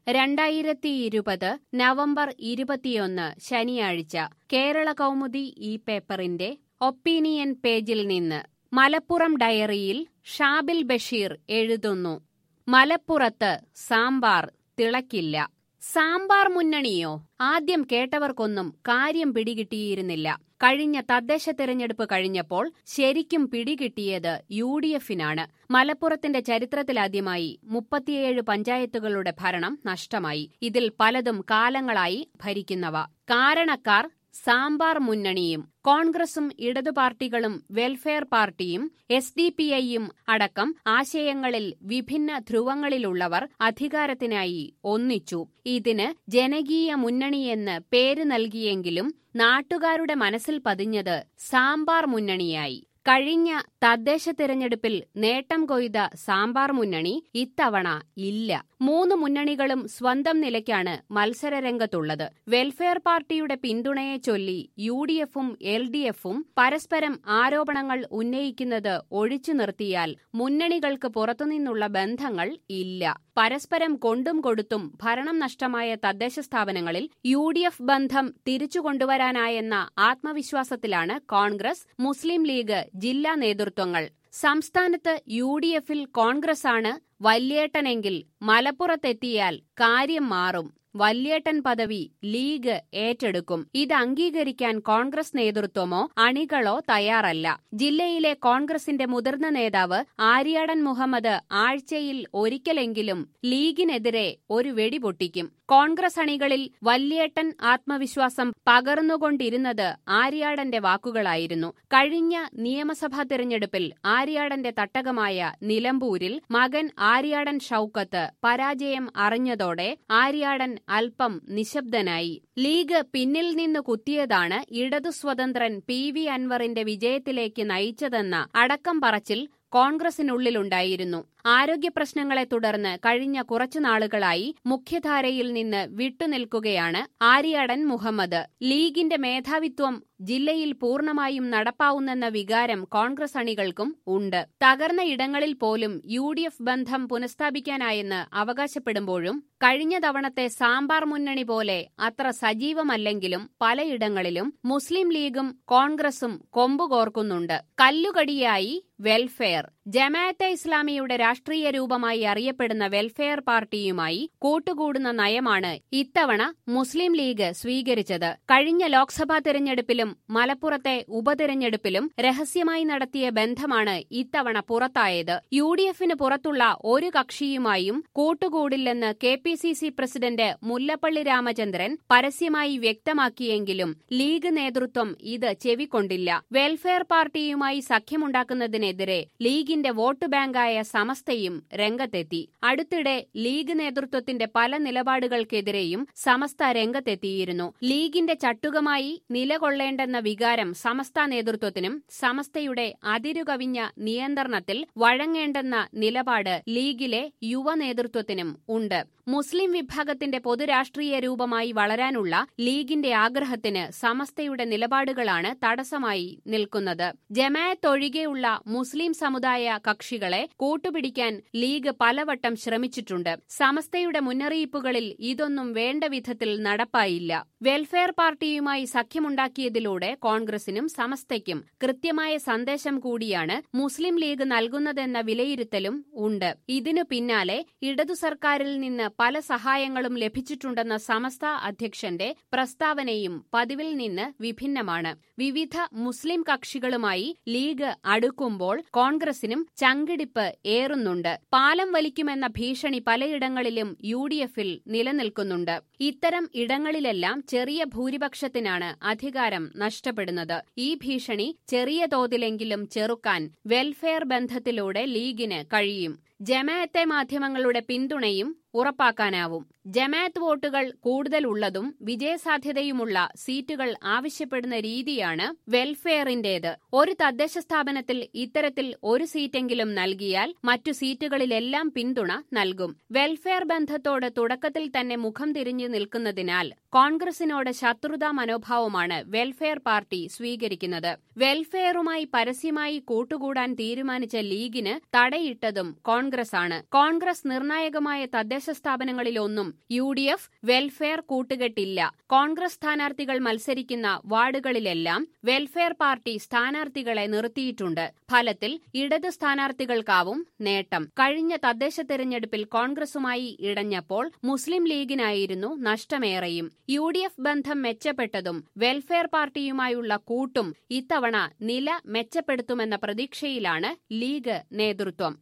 രണ്ടായിരത്തി ഇരുപത് നവംബർ ഇരുപത്തിയൊന്ന് ശനിയാഴ്ച കേരള കൗമുദി ഈ പേപ്പറിന്റെ ഒപ്പീനിയൻ പേജിൽ നിന്ന് മലപ്പുറം ഡയറിയിൽ ഷാബിൽ ബഷീർ എഴുതുന്നു മലപ്പുറത്ത് സാമ്പാർ തിളക്കില്ല സാമ്പാർ മുന്നണിയോ ആദ്യം കേട്ടവർക്കൊന്നും കാര്യം പിടികിട്ടിയിരുന്നില്ല കഴിഞ്ഞ തദ്ദേശ തെരഞ്ഞെടുപ്പ് കഴിഞ്ഞപ്പോൾ ശരിക്കും പിടികിട്ടിയത് യു ഡി എഫിനാണ് മലപ്പുറത്തിന്റെ ചരിത്രത്തിലാദ്യമായി മുപ്പത്തിയേഴ് പഞ്ചായത്തുകളുടെ ഭരണം നഷ്ടമായി ഇതിൽ പലതും കാലങ്ങളായി ഭരിക്കുന്നവ കാരണക്കാർ സാമ്പാർ മുന്നണിയും കോൺഗ്രസും ഇടതു പാർട്ടികളും വെൽഫെയർ പാർട്ടിയും എസ് ഡി പി ഐയും അടക്കം ആശയങ്ങളിൽ വിഭിന്ന ധ്രുവങ്ങളിലുള്ളവർ അധികാരത്തിനായി ഒന്നിച്ചു ഇതിന് ജനകീയ മുന്നണിയെന്ന് പേര് നൽകിയെങ്കിലും നാട്ടുകാരുടെ മനസ്സിൽ പതിഞ്ഞത് സാമ്പാർ മുന്നണിയായി കഴിഞ്ഞ തദ്ദേശ തിരഞ്ഞെടുപ്പിൽ നേട്ടം കൊയ്ത സാമ്പാർ മുന്നണി ഇത്തവണ ഇല്ല മൂന്ന് മുന്നണികളും സ്വന്തം നിലയ്ക്കാണ് മത്സരരംഗത്തുള്ളത് വെൽഫെയർ പാർട്ടിയുടെ പിന്തുണയെ ചൊല്ലി യു ഡി എഫും എൽ ഡി എഫും പരസ്പരം ആരോപണങ്ങൾ ഉന്നയിക്കുന്നത് ഒഴിച്ചു നിർത്തിയാൽ മുന്നണികൾക്ക് പുറത്തുനിന്നുള്ള ബന്ധങ്ങൾ ഇല്ല പരസ്പരം കൊണ്ടും കൊടുത്തും ഭരണം നഷ്ടമായ തദ്ദേശ സ്ഥാപനങ്ങളിൽ യു ഡി എഫ് ബന്ധം തിരിച്ചുകൊണ്ടുവരാനായെന്ന ആത്മവിശ്വാസത്തിലാണ് കോൺഗ്രസ് മുസ്ലിം ലീഗ് ജില്ലാ നേതൃത്വങ്ങൾ സംസ്ഥാനത്ത് യു ഡി എഫിൽ കോൺഗ്രസാണ് വല്യേട്ടനെങ്കിൽ മലപ്പുറത്തെത്തിയാൽ കാര്യം മാറും വല്യേട്ടൻ പദവി ലീഗ് ഏറ്റെടുക്കും ഇത് അംഗീകരിക്കാൻ കോൺഗ്രസ് നേതൃത്വമോ അണികളോ തയ്യാറല്ല ജില്ലയിലെ കോൺഗ്രസിന്റെ മുതിർന്ന നേതാവ് ആര്യാടൻ മുഹമ്മദ് ആഴ്ചയിൽ ഒരിക്കലെങ്കിലും ലീഗിനെതിരെ ഒരു വെടി പൊട്ടിക്കും കോൺഗ്രസ് അണികളിൽ വല്യേട്ടൻ ആത്മവിശ്വാസം പകർന്നുകൊണ്ടിരുന്നത് ആര്യാടന്റെ വാക്കുകളായിരുന്നു കഴിഞ്ഞ നിയമസഭാ തെരഞ്ഞെടുപ്പിൽ ആര്യാടന്റെ തട്ടകമായ നിലമ്പൂരിൽ മകൻ ആര്യാടൻ ഷൌക്കത്ത് പരാജയം അറിഞ്ഞതോടെ ആര്യാടൻ അല്പം നിശബ്ദനായി ലീഗ് പിന്നിൽ നിന്ന് കുത്തിയതാണ് ഇടതു സ്വതന്ത്രൻ പി വി അൻവറിന്റെ വിജയത്തിലേക്ക് നയിച്ചതെന്ന അടക്കം പറച്ചിൽ കോൺഗ്രസിനുള്ളിലുണ്ടായിരുന്നു ആരോഗ്യ പ്രശ്നങ്ങളെ തുടർന്ന് കഴിഞ്ഞ കുറച്ചു നാളുകളായി മുഖ്യധാരയിൽ നിന്ന് വിട്ടുനിൽക്കുകയാണ് ആര്യാടൻ മുഹമ്മദ് ലീഗിന്റെ മേധാവിത്വം ജില്ലയിൽ പൂർണ്ണമായും നടപ്പാവുന്നെന്ന വികാരം കോൺഗ്രസ് അണികൾക്കും ഉണ്ട് തകർന്ന ഇടങ്ങളിൽ പോലും യു ഡി എഫ് ബന്ധം പുനഃസ്ഥാപിക്കാനായെന്ന് അവകാശപ്പെടുമ്പോഴും കഴിഞ്ഞ തവണത്തെ സാമ്പാർ മുന്നണി പോലെ അത്ര സജീവമല്ലെങ്കിലും പലയിടങ്ങളിലും മുസ്ലിം ലീഗും കോൺഗ്രസും കൊമ്പുകോർക്കുന്നുണ്ട് കല്ലുകടിയായി വെൽഫെയർ ജമാഅത്തെ ഇസ്ലാമിയുടെ രാഷ്ട്രീയ രൂപമായി അറിയപ്പെടുന്ന വെൽഫെയർ പാർട്ടിയുമായി കൂട്ടുകൂടുന്ന നയമാണ് ഇത്തവണ മുസ്ലിം ലീഗ് സ്വീകരിച്ചത് കഴിഞ്ഞ ലോക്സഭാ തെരഞ്ഞെടുപ്പിലും മലപ്പുറത്തെ ഉപതെരഞ്ഞെടുപ്പിലും രഹസ്യമായി നടത്തിയ ബന്ധമാണ് ഇത്തവണ പുറത്തായത് യു ഡി എഫിന് പുറത്തുള്ള ഒരു കക്ഷിയുമായും കൂട്ടുകൂടില്ലെന്ന് K P C C president Mullappally Ramachandran പരസ്യമായി വ്യക്തമാക്കിയെങ്കിലും ലീഗ് നേതൃത്വം ഇത് ചെവിക്കൊണ്ടില്ല വെൽഫെയർ പാർട്ടിയുമായി സഖ്യമുണ്ടാക്കുന്നതിനെതിരെ ലീഗിന്റെ വോട്ട് ബാങ്കായ സമസ്തയും രംഗത്തെത്തി അടുത്തിടെ ലീഗ് നേതൃത്വത്തിന്റെ പല നിലപാടുകൾക്കെതിരെയും സമസ്ത രംഗത്തെത്തിയിരുന്നു ലീഗിന്റെ ചട്ടുകമായി നിലകൊള്ളേണ്ടെന്ന വികാരം സമസ്ത നേതൃത്വത്തിനും സമസ്തയുടെ അതിരുകവിഞ്ഞ നിയന്ത്രണത്തിൽ വഴങ്ങേണ്ടെന്ന നിലപാട് ലീഗിലെ യുവ നേതൃത്വത്തിനും ഉണ്ട് മുസ്ലിം വിഭാഗത്തിന്റെ പൊതുരാഷ്ട്രീയ രൂപമായി വളരാനുള്ള ലീഗിന്റെ ആഗ്രഹത്തിന് സമസ്തയുടെ നിലപാടുകളാണ് തടസ്സമായി നിൽക്കുന്നത് ജമാഅത്ത് ഒഴികെയുള്ള മുസ്ലിം സമുദായ കക്ഷികളെ കൂട്ടുപിടിക്കാൻ ലീഗ് പലവട്ടം ശ്രമിച്ചിട്ടുണ്ട് സമസ്തയുടെ മുന്നറിയിപ്പുകളിൽ ഇതൊന്നും വേണ്ട വിധത്തിൽ നടപ്പായില്ല വെൽഫെയർ പാർട്ടിയുമായി സഖ്യമുണ്ടാക്കിയതിലൂടെ കോൺഗ്രസിനും സമസ്തയ്ക്കും കൃത്യമായ സന്ദേശം കൂടിയാണ് മുസ്ലിം ലീഗ് നൽകുന്നതെന്ന വിലയിരുത്തലും ഉണ്ട് ഇതിനു പിന്നാലെ ഇടതു സർക്കാരിൽ നിന്ന് പല സഹായങ്ങളും ലഭിച്ചിട്ടുണ്ടെന്ന സമസ്ത അധ്യക്ഷന്റെ പ്രസ്താവനയും പതിവിൽ നിന്ന് വിഭിന്നമാണ് വിവിധ മുസ്ലിം കക്ഷികളുമായി ലീഗ് അടുക്കുമ്പോൾ കോൺഗ്രസിനും ചങ്കിടിപ്പ് ഏറുന്നുണ്ട് പാലം വലിക്കുമെന്ന ഭീഷണി പലയിടങ്ങളിലും യു ഡി എഫിൽ നിലനിൽക്കുന്നുണ്ട് ഇത്തരം ഇടങ്ങളിലെല്ലാം ചെറിയ ഭൂരിപക്ഷത്തിനാണ് അധികാരം നഷ്ടപ്പെടുന്നത് ഈ ഭീഷണി ചെറിയ തോതിലെങ്കിലും ചെറുക്കാൻ വെൽഫെയർ ബന്ധത്തിലൂടെ ലീഗിന് കഴിയും ജമാഅത്തെ മാധ്യമങ്ങളുടെ പിന്തുണയും ഉറപ്പാക്കാനാവും ജമാഅത്ത് വോട്ടുകൾ കൂടുതലുള്ളതും വിജയസാധ്യതയുമുള്ള സീറ്റുകൾ ആവശ്യപ്പെടുന്ന രീതിയാണ് വെൽഫെയറിന്റേത് ഒരു തദ്ദേശ സ്ഥാപനത്തിൽ ഇത്തരത്തിൽ ഒരു സീറ്റെങ്കിലും നൽകിയാൽ മറ്റു സീറ്റുകളിലെല്ലാം പിന്തുണ നൽകും വെൽഫെയർ ബന്ധത്തോട് തുടക്കത്തിൽ തന്നെ മുഖം തിരിഞ്ഞു നിൽക്കുന്നതിനാൽ കോൺഗ്രസിനോട് ശത്രുതാ മനോഭാവമാണ് വെൽഫെയർ പാർട്ടി സ്വീകരിക്കുന്നത് വെൽഫെയറുമായി പരസ്യമായി കൂട്ടുകൂടാൻ തീരുമാനിച്ച ലീഗിന് തടയിട്ടതും കോൺഗ്രസാണ് കോൺഗ്രസ് നിർണായകമായ തദ്ദേശ തദ്ദേശ സ്ഥാപനങ്ങളിലൊന്നും യു ഡി എഫ് വെൽഫെയർ കൂട്ടുകെട്ടില്ല കോൺഗ്രസ് സ്ഥാനാർത്ഥികൾ മത്സരിക്കുന്ന വാർഡുകളിലെല്ലാം വെൽഫെയർ പാർട്ടി സ്ഥാനാർത്ഥികളെ നിർത്തിയിട്ടുണ്ട് ഫലത്തിൽ ഇടത് സ്ഥാനാർത്ഥികൾക്കാവും നേട്ടം കഴിഞ്ഞ തദ്ദേശ തെരഞ്ഞെടുപ്പിൽ കോൺഗ്രസുമായി ഇടഞ്ഞപ്പോൾ മുസ്ലിം ലീഗിനായിരുന്നു നഷ്ടമേറെയും യു ഡി എഫ് ബന്ധം മെച്ചപ്പെട്ടതും വെൽഫെയർ പാർട്ടിയുമായുള്ള കൂട്ടും ഇത്തവണ നില മെച്ചപ്പെടുത്തുമെന്ന പ്രതീക്ഷയിലാണ് ലീഗ് നേതൃത്വം